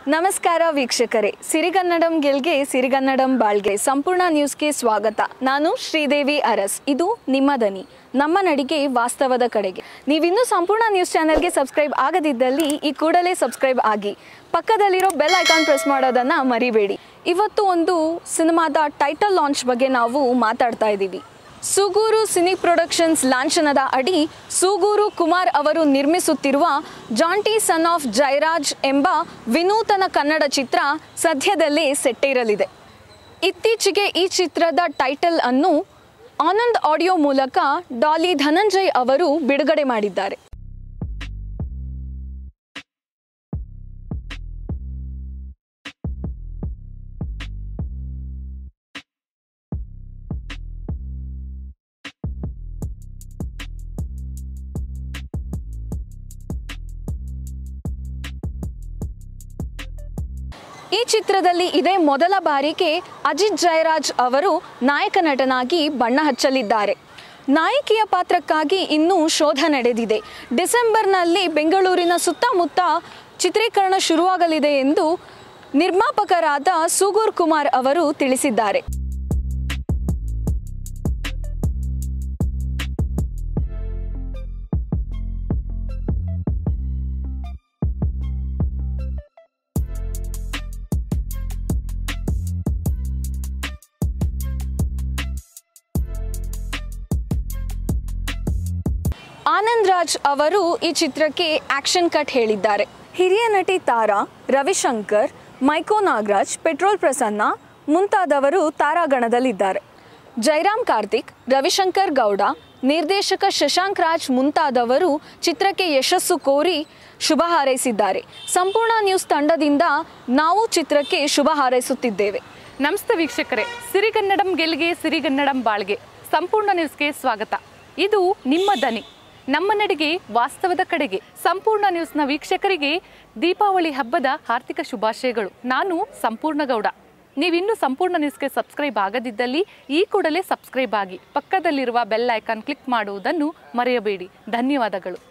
ನಮಸ್ಕಾರ ವೀಕ್ಷಕರೇ ಸಿರಿಗನ್ನಡಂ ಗೆಲ್ಗೆ ಸಿರಿಗನ್ನಡಂ ಬಾಳ್ಗೆ ಸಂಪೂರ್ಣ ನ್ಯೂಸ್ಗೆ ಸ್ವಾಗತ ನಾನು ಶ್ರೀದೇವಿ ಅರಸ್ ಇದು ನಿಮ್ಮ ದನಿ ನಮ್ಮ ನಡಿಗೆ ವಾಸ್ತವದ ಕಡೆಗೆ ನೀವಿನ್ನೂ ಸಂಪೂರ್ಣ ನ್ಯೂಸ್ ಚಾನೆಲ್ಗೆ ಸಬ್ಸ್ಕ್ರೈಬ್ ಆಗದಿದ್ದಲ್ಲಿ ಈ ಕೂಡಲೇ ಸಬ್ಸ್ಕ್ರೈಬ್ ಆಗಿ ಪಕ್ಕದಲ್ಲಿರೋ ಬೆಲ್ ಐಕಾನ್ ಪ್ರೆಸ್ ಮಾಡೋದನ್ನು ಮರಿಬೇಡಿ ಇವತ್ತು ಒಂದು ಸಿನಿಮಾದ ಟೈಟಲ್ ಲಾಂಚ್ ಬಗ್ಗೆ ನಾವು ಮಾತಾಡ್ತಾ ಇದ್ದೀವಿ ಸೂಗೂರು ಸಿನಿ ಪ್ರೊಡಕ್ಷನ್ಸ್ ಲಾಂಛನದ ಅಡಿ ಸೂಗೂರು ಕುಮಾರ್ ಅವರು ನಿರ್ಮಿಸುತ್ತಿರುವ ಜಾಂಟಿ ಸನ್ ಆಫ್ ಜಯರಾಜ್ ಎಂಬ ವಿನೂತನ ಕನ್ನಡ ಚಿತ್ರ ಸದ್ಯದಲ್ಲೇ ಸೆಟ್ಟೇರಲಿದೆ ಇತ್ತೀಚೆಗೆ ಈ ಚಿತ್ರದ ಟೈಟಲ್ ಅನ್ನು ಆನಂದ್ ಆಡಿಯೋ ಮೂಲಕ ಡಾಲಿ ಧನಂಜಯ್ ಅವರು ಬಿಡುಗಡೆ ಮಾಡಿದ್ದಾರೆ ಈ ಚಿತ್ರದಲ್ಲಿ ಇದೇ ಮೊದಲ ಬಾರಿಗೆ ಅಜಿತ್ ಜಯರಾಜ್ ಅವರು ನಾಯಕ ನಟನಾಗಿ ಬಣ್ಣ ಹಚ್ಚಲಿದ್ದಾರೆ ನಾಯಕಿಯ ಪಾತ್ರಕ್ಕಾಗಿ ಇನ್ನೂ ಶೋಧ ನಡೆದಿದೆ ಡಿಸೆಂಬರ್ನಲ್ಲಿ ಬೆಂಗಳೂರಿನ ಸುತ್ತಮುತ್ತ ಚಿತ್ರೀಕರಣ ಶುರುವಾಗಲಿದೆ ಎಂದು ನಿರ್ಮಾಪಕರಾದ ಸುಗೂರ್ ಕುಮಾರ್ ಅವರು ತಿಳಿಸಿದ್ದಾರೆ ಆನಂದ್ ರಾಜ್ ಅವರು ಈ ಚಿತ್ರಕ್ಕೆ ಆಕ್ಷನ್ ಕಟ್ ಹೇಳಿದ್ದಾರೆ ಹಿರಿಯ ನಟಿ ತಾರಾ ರವಿಶಂಕರ್ ಮೈಕೋ ನಾಗರಾಜ್ ಪೆಟ್ರೋಲ್ ಪ್ರಸನ್ನ ಮುಂತಾದವರು ತಾರಾಗಣದಲ್ಲಿದ್ದಾರೆ ಜೈರಾಮ್ ಕಾರ್ತಿಕ್ ರವಿಶಂಕರ್ ಗೌಡ ನಿರ್ದೇಶಕ ಶಶಾಂಕ್ ರಾಜ್ ಮುಂತಾದವರು ಚಿತ್ರಕ್ಕೆ ಯಶಸ್ಸು ಕೋರಿ ಶುಭ ಹಾರೈಸಿದ್ದಾರೆ ಸಂಪೂರ್ಣ ನ್ಯೂಸ್ ತಂಡದಿಂದ ನಾವು ಚಿತ್ರಕ್ಕೆ ಶುಭ ಹಾರೈಸುತ್ತಿದ್ದೇವೆ ನಮಸ್ತೆ ವೀಕ್ಷಕರೇ ಸಿರಿಗನ್ನಡಂ ಗೆಲ್ಗೆ ಸಿರಿಗನ್ನಡಂ ಬಾಳ್ಗೆ ಸಂಪೂರ್ಣ ನ್ಯೂಸ್ಗೆ ಸ್ವಾಗತ ಇದು ನಿಮ್ಮ ದನಿ ನಮ್ಮ ನಡಿಗೆ ವಾಸ್ತವದ ಕಡೆಗೆ ಸಂಪೂರ್ಣ ನ್ಯೂಸ್ನ ವೀಕ್ಷಕರಿಗೆ ದೀಪಾವಳಿ ಹಬ್ಬದ ಆರ್ಥಿಕ ಶುಭಾಶಯಗಳು ನಾನು ಸಂಪೂರ್ಣ ಗೌಡ ನೀವಿನ್ನೂ ಸಂಪೂರ್ಣ ನ್ಯೂಸ್ಗೆ ಸಬ್ಸ್ಕ್ರೈಬ್ ಆಗದಿದ್ದಲ್ಲಿ ಈ ಕೂಡಲೇ ಸಬ್ಸ್ಕ್ರೈಬ್ ಆಗಿ ಪಕ್ಕದಲ್ಲಿರುವ ಬೆಲ್ ಐಕಾನ್ ಕ್ಲಿಕ್ ಮಾಡುವುದನ್ನು ಮರೆಯಬೇಡಿ ಧನ್ಯವಾದಗಳು